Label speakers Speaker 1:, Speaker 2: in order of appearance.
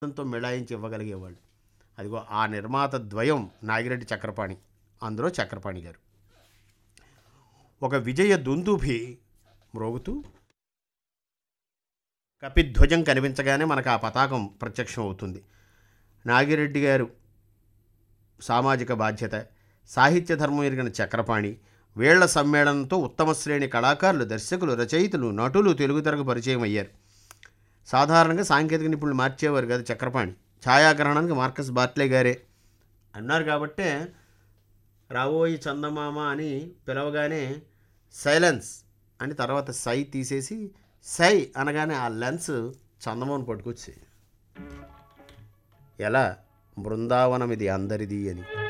Speaker 1: తో మిళాయించి ఇవ్వగలిగేవాళ్ళు అదిగో ఆ నిర్మాత ద్వయం నాగిరెడ్డి చక్రపాణి అందులో చక్రపాణి గారు ఒక విజయ దుందుభి మ్రోగుతూ కపిధ్వజం కనిపించగానే మనకు ఆ పతాకం ప్రత్యక్షం అవుతుంది నాగిరెడ్డి గారు సామాజిక బాధ్యత సాహిత్య ధర్మం ఎరిగిన చక్రపాణి వేళ్ల సమ్మేళనంతో ఉత్తమ శ్రేణి కళాకారులు దర్శకులు రచయితలు నటులు తెలుగు తెరకు పరిచయం అయ్యారు సాధారణంగా సాంకేతిక నిపుణులు మార్చేవారు కదా చక్రపాణి ఛాయాగ్రహణానికి మార్కస్ బాట్లే గారే అన్నారు కాబట్టే రావోయి చందమామ అని పిలవగానే సైలెన్స్ అని తర్వాత సై తీసేసి సై అనగానే ఆ లెన్స్ చందమామను పట్టుకొచ్చి ఎలా బృందావనం ఇది అందరిది అని